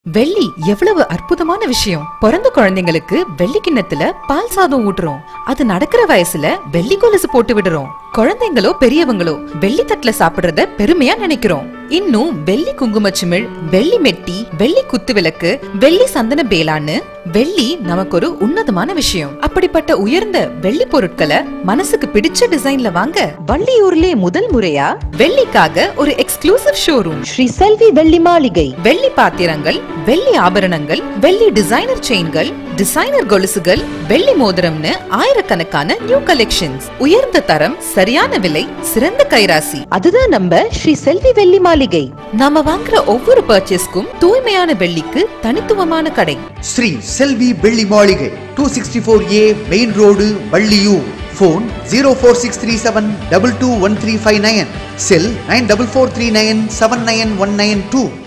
வெள்ளி எவ்வளவு அற்புதமான விஷயம் பிறந்த குழந்தைங்களுக்கு வெள்ளி கிண்ணத்துல பால் சாதம் ஊட்டுறோம் அது நடக்கிற வயசுல வெள்ளி கொலுசு போட்டு விடுறோம் குழந்தைங்களோ பெரியவங்களோ வெள்ளி தட்டுல சாப்பிடுறத பெருமையா நினைக்கிறோம் இன்னும் வெள்ளி குங்குமச்சிமிழ் வெள்ளி மெட்டி வெள்ளி குத்து விளக்கு வெள்ளி சந்தன பேலான்னு வெள்ளி நமக்கு ஒரு உன்னதமான விஷயம் அப்படிப்பட்ட உயர்ந்த வெள்ளி பொருட்களை மனசுக்கு பிடிச்ச டிசைன்ல வாங்க வள்ளியூர்லே முதல் முறையா வெள்ளிக்காக ஒரு எக்ஸ்க்ளூசிவ் ஷோரூம் ஸ்ரீ செல்வி வெள்ளி மாளிகை வெள்ளி பாத்திரங்கள் வெள்ளி ஆபரணங்கள் வெள்ளி டிசைனர் செயின்கள் டிசைனர் கொலுசுகள் வெள்ளி மோதிரம்னு ஆயிரக்கணக்கான நியூ கலெக்ஷன்ஸ் உயர்ந்த தரம் சரியான விலை சிறந்த கைராசி அதுதான் நம்ம ஸ்ரீ செல்வி வெள்ளி மாளிகை நாம வாங்குற ஒவ்வொரு பர்ச்சேஸ்க்கும் தூய்மையான வெள்ளிக்கு தனித்துவமான கடை ஸ்ரீ செல்வி வெள்ளி மாளிகை two sixty four A main road Valliyur phone zero four six three seven double two one three five nine cell nine double four three nine seven nine one nine two